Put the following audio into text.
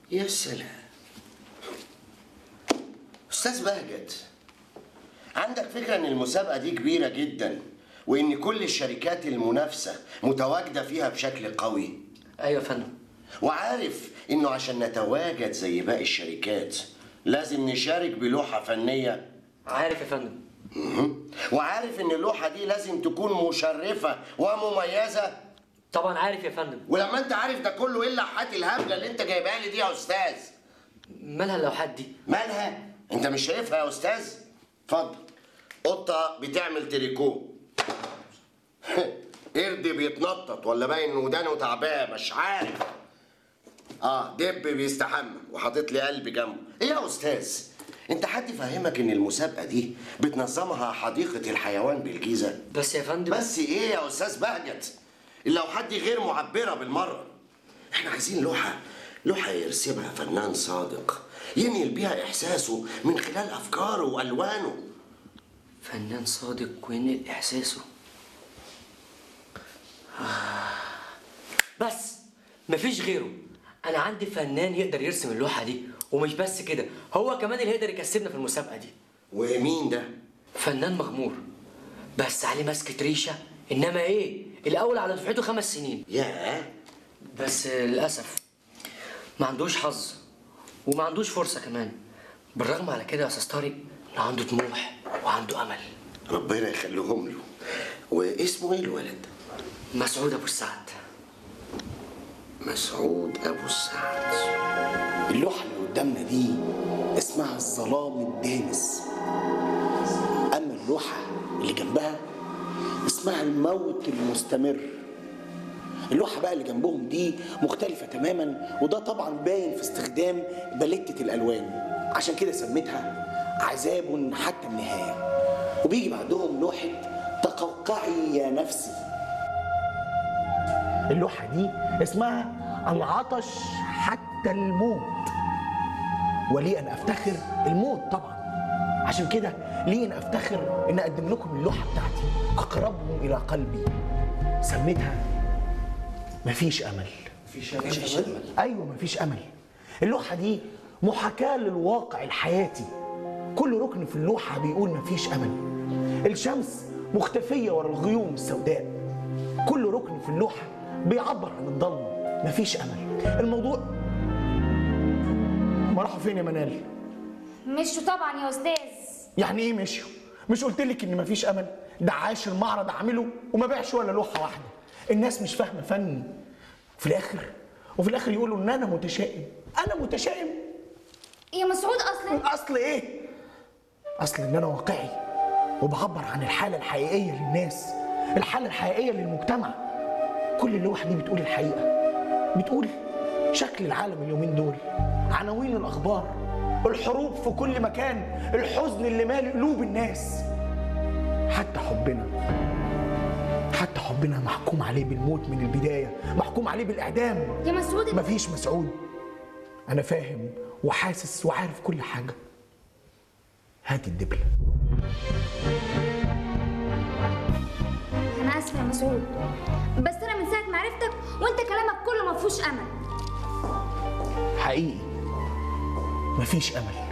يا سلام استاذ بهجت عندك فكره ان المسابقه دي كبيره جدا وان كل الشركات المنافسه متواجده فيها بشكل قوي ايوه يا فندم وعارف انه عشان نتواجد زي باقي الشركات لازم نشارك بلوحه فنيه عارف يا فندم مهم. وعارف ان اللوحه دي لازم تكون مشرفه ومميزه طبعا عارف يا فندم ولما انت عارف ده كله ايه اللوحات الهبله اللي انت جايبها لي دي يا استاذ مالها اللوحات دي مالها انت مش شايفها يا استاذ اتفضل قطه بتعمل تريكو قرد بيتنطط ولا باين إن ودانه تعبان مش عارف اه دب بيستحمى وحاطط لي قلب جنبه ايه يا استاذ انت حد فاهمك ان المسابقه دي بتنظمها حديقه الحيوان بالجيزه بس يا فندم بس ايه يا استاذ بهجت اللوحات دي غير معبره بالمره احنا عايزين لوحه لوحه يرسمها فنان صادق ينقل بيها احساسه من خلال افكاره والوانه فنان صادق وينقل احساسه بس مفيش غيره انا عندي فنان يقدر يرسم اللوحه دي ومش بس كده هو كمان اللي يقدر يكسبنا في المسابقه دي ومين ده فنان مغمور بس عليه ماسكة ريشة إنما إيه الأول على دفعته خمس سنين ياه بس للأسف ما عندوش حظ وما عندوش فرصة كمان بالرغم على كده يا أستاذ طارق إنه عنده طموح وعنده أمل ربنا يخليهم له واسمه ايه الولد مسعود أبو السعد مسعود ابو السعد اللوحة اللي قدامنا دي اسمها الظلام الدامس أما اللوحة اللي جنبها اسمها الموت المستمر اللوحة بقى اللي جنبهم دي مختلفة تماما وده طبعا باين في استخدام باليتة الألوان عشان كده سميتها عذاب حتى النهاية وبيجي بعدهم لوحة تقوقعي يا نفسي اللوحة دي اسمها العطش حتى الموت ولي أن أفتخر الموت طبعا عشان كده لي أن أفتخر أن أقدم لكم اللوحة بتاعتي أقربهم إلى قلبي سميتها مفيش أمل مفيش أمل أيوة مفيش أمل اللوحة دي محاكاة للواقع الحياتي كل ركن في اللوحة بيقول مفيش أمل الشمس مختفية ورا الغيوم السوداء كل ركن في اللوحة بيعبر عن الضلمة مفيش أمل الموضوع ما راحوا فين يا منال؟ مشوا طبعا يا استاذ يعني ايه مشيوا؟ مش قلت لك ان مفيش امل؟ ده عاش المعرض عامله وما باعش ولا لوحه واحده. الناس مش فاهمه فني. في الاخر وفي الاخر يقولوا ان انا متشائم. انا متشائم؟ يا مسعود اصلا اصل ايه؟ اصل ان انا واقعي وبعبر عن الحاله الحقيقيه للناس، الحاله الحقيقيه للمجتمع. كل اللوحه دي بتقول الحقيقه. بتقول شكل العالم اليومين دول، عناوين الاخبار، الحروب في كل مكان، الحزن اللي مالي قلوب الناس. حتى حبنا حتى حبنا محكوم عليه بالموت من البدايه، محكوم عليه بالاعدام. يا مسعود مفيش مسعود انا فاهم وحاسس وعارف كل حاجه هات الدبله انا اسفه يا مسعود بس انا من ساعه ما عرفتك وانت كلامك كله ما فيهوش امل حقيقي مفيش امل